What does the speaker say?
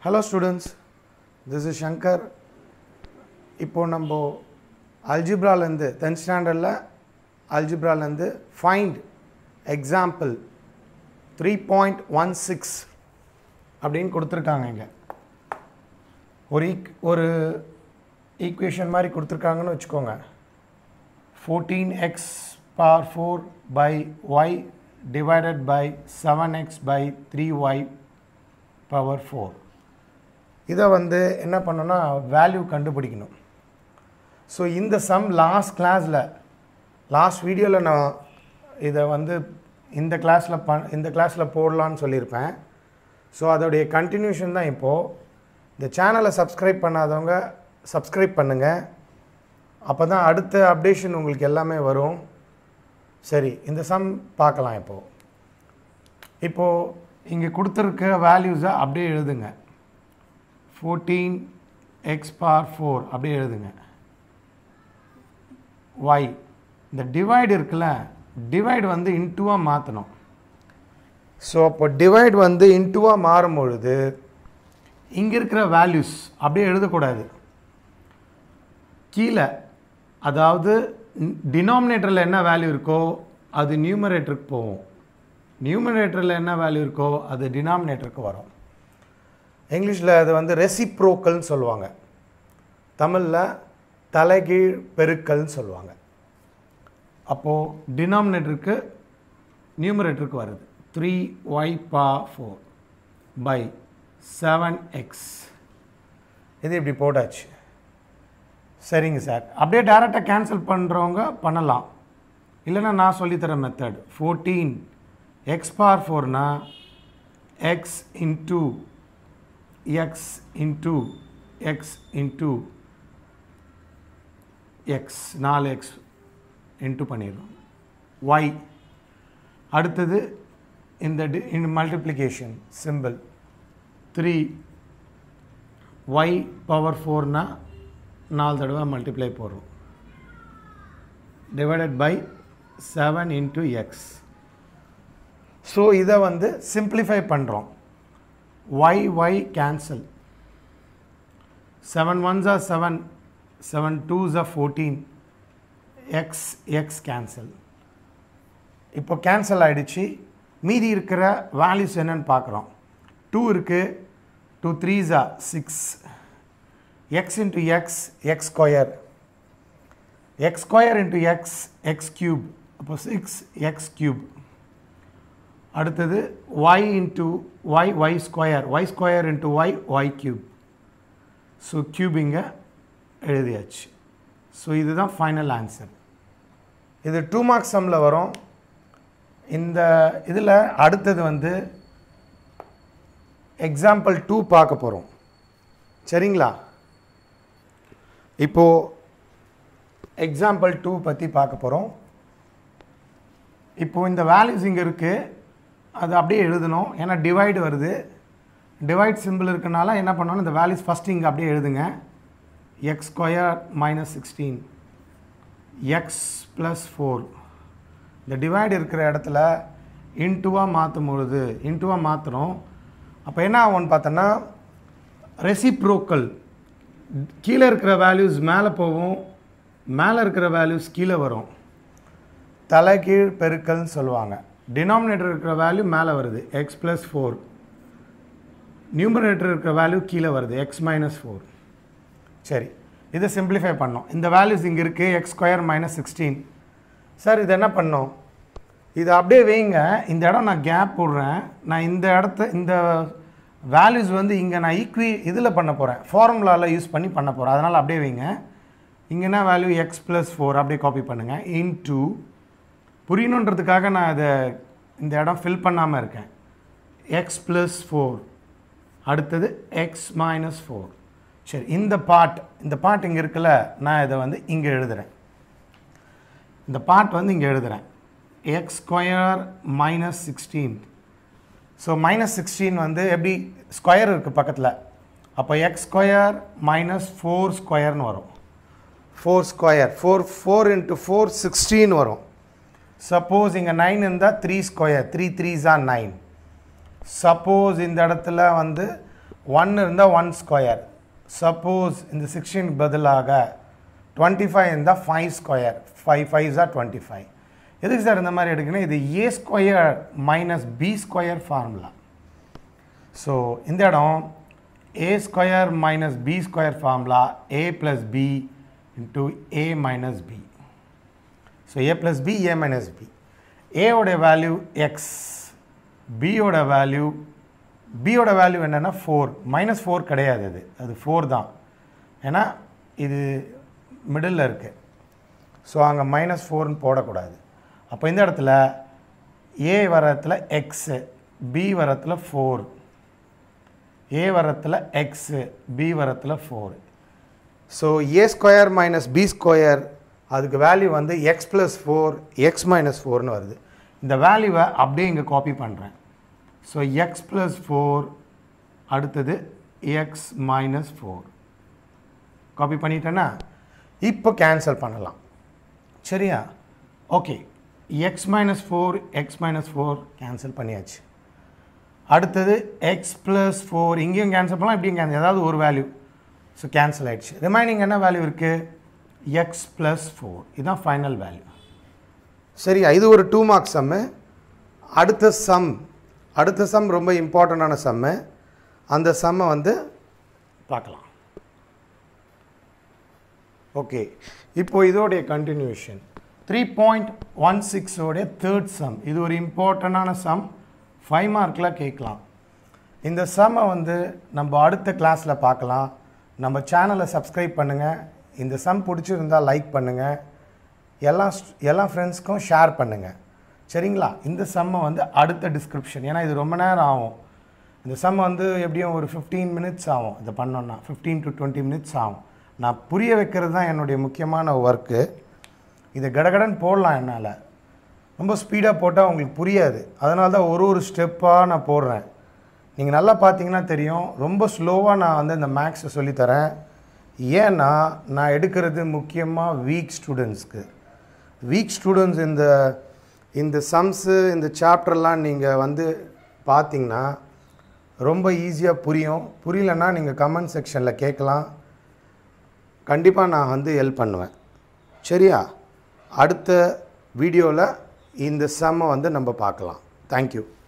hello students this is Shankar இப்போ நம்ம அல்ஜிப்ராலேருந்து டென்த் ஸ்டாண்டர்டில் அல்ஜிப்ராலேருந்து find example three point one six அப்படின்னு கொடுத்துருக்காங்க இங்கே ஒரு ஈக் ஒரு ஈக்குவேஷன் மாதிரி கொடுத்துருக்காங்கன்னு வச்சுக்கோங்க fourteen x bar four by y divided by seven x by three y power four இதை வந்து என்ன பண்ணணும்னா வேல்யூ கண்டுபிடிக்கணும் ஸோ இந்த சம் லாஸ்ட் கிளாஸில் லாஸ்ட் வீடியோவில் நான் இதை வந்து இந்த கிளாஸில் ப இந்த கிளாஸில் போடலான்னு சொல்லியிருப்பேன் ஸோ அதோடைய கண்டினியூஷன் தான் இப்போது இந்த சேனலை சப்ஸ்கிரைப் பண்ணாதவங்க சப்ஸ்கிரைப் பண்ணுங்கள் அப்போ தான் அடுத்த அப்டேஷன் உங்களுக்கு எல்லாமே வரும் சரி இந்த சம் பார்க்கலாம் இப்போது இப்போது இங்கே கொடுத்துருக்க வேல்யூஸை அப்படியே எழுதுங்க ஃபோர்டீன் எக்ஸ் பார் ஃபோர் அப்படியே எழுதுங்க ஒய் இந்த டிவைடு இருக்குல்ல டிவைடு வந்து இன்ட்டுவாக மாற்றணும் ஸோ அப்போ டிவைட் வந்து இன்ட்டுவாக மாறும் பொழுது இங்கே இருக்கிற வேல்யூஸ் அப்படியே எழுதக்கூடாது கீழே அதாவது டினாமினேட்டரில் என்ன வேல்யூ இருக்கோ அது நியூமரேட்டருக்கு போகும் நியூமரேட்டரில் என்ன வேல்யூ இருக்கோ அது டினாமினேட்டருக்கு வரும் இங்கிலீஷில் அது வந்து ரெசிப்ரோக்கல்னு சொல்லுவாங்க தமிழில் தலைகீழ் பெருக்கல்னு சொல்லுவாங்க அப்போது டினாமினேட்டருக்கு நியூமரேட்டருக்கு வருது three y bar four by seven x இது இப்படி போட்டாச்சு சரிங்க சார் அப்படியே டேரெக்டாக கேன்சல் பண்ணுறவங்க பண்ணலாம் இல்லைன்னா நான் சொல்லித்தர மெத்தட் ஃபோர்டீன் எக்ஸ் பார் ஃபோர்னா x into x into x into x நாலு எக்ஸ் இன்ட்டு பண்ணிடுறோம் ஒய் அடுத்தது இந்த டி இந்த multiplication simple three y power ஃபோர்னா நாலு தடவை மல்டிப்ளை போடுறோம் divided by seven into x so இதை வந்து சிம்பிளிஃபை பண்ணுறோம் y y cancel seven ones are seven seven twos are fourteen x x cancel இப்போ கேன்சல் ஆகிடுச்சு மீதி இருக்கிற வேல்யூஸ் என்னன்னு பார்க்குறோம் டூ இருக்குது two த்ரீஸா six x into x x square x square into x x cube அப்போ six x cube அடுத்தது y into y y square y square into y y cube so க்யூபிங்கை எழுதியாச்சு ஸோ இதுதான் final answer இது two marks சம்மில் வரும் இந்த இதில் அடுத்தது வந்து எக்ஸாம்பிள் டூ பார்க்க போகிறோம் சரிங்களா இப்போது எக்ஸாம்பிள் டூ பற்றி பார்க்க போகிறோம் இப்போது இந்த வேல்யூஸ் இங்கே இருக்குது அது அப்படியே எழுதணும் ஏன்னா டிவைடு வருது டிவைட் சிம்பிள் இருக்கனால என்ன பண்ணணும் இந்த வேல்யூஸ் ஃபஸ்ட்டு இங்கே அப்படியே எழுதுங்க x square minus sixteen x plus four இந்த டிவைடு இருக்கிற இடத்துல இன்ட்டுவாக மாற்றும் பொழுது இன்ட்டுவாக மாற்றுறோம் அப்போ என்ன ஆகும்னு பார்த்தோன்னா ரெசிப்ரோக்கல் கீழே இருக்கிற வேல்யூஸ் மேலே போகும் மேலே இருக்கிற வேல்யூஸ் கீழே வரும் தலைகீழ் பெருக்கல்னு சொல்லுவாங்க டினாமினேட்டர் இருக்கிற வேல்யூ மேலே வருது எக்ஸ் ப்ளஸ் ஃபோர் நியூமரேட்டர் இருக்கிற வேல்யூ கீழே வருது எக்ஸ் மைனஸ் ஃபோர் சரி இதை சிம்பிளிஃபை பண்ணோம் இந்த வேல்யூஸ் இங்கே இருக்குது x square minus sixteen sir இது என்ன பண்ணோம் இது அப்படியே வைங்க இந்த இடம் நான் கேப் போடுறேன் நான் இந்த இடத்த இந்த வேல்யூஸ் வந்து இங்கே நான் ஈக்வி இதில் பண்ண போகிறேன் ஃபார்முலாவில் யூஸ் பண்ணி பண்ண போகிறேன் அதனால் அப்படியே வைங்க இங்கே என்ன வேல்யூ எக்ஸ் ப்ளஸ் ஃபோர் அப்படியே காப்பி பண்ணுங்கள் இன் டூ புரியணுன்றதுக்காக நான் இதை இந்த இடம் ஃபில் பண்ணாமல் இருக்கேன் எக்ஸ் ப்ளஸ் ஃபோர் அடுத்தது எக்ஸ் மைனஸ் ஃபோர் சரி இந்த பார்ட் இந்த பார்ட் இங்கே இருக்குல்ல நான் இதை வந்து இங்கே எழுதுகிறேன் இந்த பார்ட் வந்து இங்கே எழுதுகிறேன் x square minus sixteen so minus sixteen வந்து எப்படி ஸ்கொயர் இருக்குது பக்கத்தில் அப்போ எக்ஸ் ஸ்கொயர் மைனஸ் ஃபோர் ஸ்கொயர்னு வரும் four square four four into four sixteen வரும் சப்போஸ் இங்கே நைன் இருந்தால் த்ரீ ஸ்கொயர் த்ரீ த்ரீஸா நைன் சப்போஸ் இந்த இடத்துல வந்து ஒன் இருந்தால் ஒன் ஸ்கொயர் சப்போஸ் இந்த சிக்ஸ்டீனுக்கு பதிலாக டுவெண்ட்டி ஃபைவ் இருந்தால் five square five five are twenty five எதுக்கு சார் இந்த மாதிரி எடுக்கணும் இது a square minus b square formula so இந்த இடம் a square minus b square formula a plus b into a minus b so a plus b a minus b ஏவோட value x பியோட value பியோட value என்னென்னா four minus four கிடையாது அது அது four தான் ஏன்னா இது மிடில் இருக்குது ஸோ அங்கே மைனஸ் ஃபோர்னு போடக்கூடாது அப்போ இந்த இடத்துல ஏ வரத்தில் எக்ஸு பி வரத்தில் ஃபோர் ஏ வரத்தில் எக்ஸு பி வரத்தில் four so a square minus b square அதுக்கு வேல்யூ வந்து x plus four x minus ஃபோர்னு வருது இந்த வேல்யூவை அப்படியே இங்கே காப்பி பண்ணுறேன் ஸோ எக்ஸ் ப்ளஸ் ஃபோர் அடுத்தது எக்ஸ் மைனஸ் ஃபோர் காப்பி பண்ணிட்டேன்னா இப்போ கேன்சல் பண்ணலாம் சரியா okay x minus four x minus four cancel பண்ணியாச்சு அடுத்தது எக்ஸ் ப்ளஸ் ஃபோர் இங்கேயும் கேன்சல் பண்ணலாம் இப்படியும் கேன்சல் ஏதாவது ஒரு வேல்யூ ஸோ கேன்சல் ஆயிடுச்சு ரிமைனிங் என்ன வேல்யூ இருக்குது எக்ஸ் ப்ளஸ் ஃபோர் இதுதான் ஃபைனல் வேல்யூ சரியா இது ஒரு டூ மார்க் சம்மு அடுத்த சம் அடுத்த சம் ரொம்ப இம்பார்ட்டண்ட்டான சம்மு அந்த சம்மை வந்து பார்க்கலாம் ஓகே இப்போ இதோடைய கண்டினியூஷன் த்ரீ பாயிண்ட் ஒன் சிக்ஸோடைய தேர்ட் சம் இது ஒரு இம்பார்ட்டண்டான சம் ஃபைவ் மார்க்கில் கேட்கலாம் இந்த சம்மை வந்து நம்ம அடுத்த கிளாஸில் பார்க்கலாம் நம்ம சேனலை சப்ஸ்கிரைப் பண்ணுங்கள் இந்த சம் பிடிச்சிருந்தால் லைக் பண்ணுங்கள் எல்லா st- எல்லா ஃப்ரெண்ட்ஸ்க்கும் ஷேர் பண்ணுங்கள் சரிங்களா இந்த சம்மை வந்து அடுத்த டிஸ்கிரிப்ஷன் ஏன்னா இது ரொம்ப நேரம் ஆகும் இந்த சம் வந்து எப்படியும் ஒரு ஃபிஃப்டீன் மினிட்ஸ் ஆகும் இதை பண்ணோன்னா ஃபிஃப்டீன் டு டுவெண்ட்டி மினிட்ஸ் ஆகும் நான் புரிய வைக்கிறது தான் என்னுடைய முக்கியமான ஒர்க்கு இதை கடகடன் போடலாம் என்னால் ரொம்ப ஸ்பீடாக போட்டால் உங்களுக்கு புரியாது அதனால தான் ஒரு ஒரு ஸ்டெப்பாக நான் போடுறேன் நீங்கள் நல்லா பார்த்தீங்கன்னா தெரியும் ரொம்ப ஸ்லோவாக நான் வந்து இந்த மேக்ஸை சொல்லித்தரேன் ஏன்னா நான் எடுக்கிறது முக்கியமாக வீக் ஸ்டூடெண்ட்ஸ்க்கு வீக் ஸ்டூடெண்ட்ஸ் இந்த இந்த சம்ஸு இந்த சாப்டர்லாம் நீங்கள் வந்து பார்த்தீங்கன்னா ரொம்ப ஈஸியாக புரியும் புரியலன்னா நீங்கள் கமெண்ட் செக்ஷனில் கேட்கலாம் கண்டிப்பாக நான் வந்து ஹெல்ப் பண்ணுவேன் சரியா அடுத்த வீடியோவில் இந்த செம்மை வந்து நம்ம பார்க்கலாம் தேங்க்யூ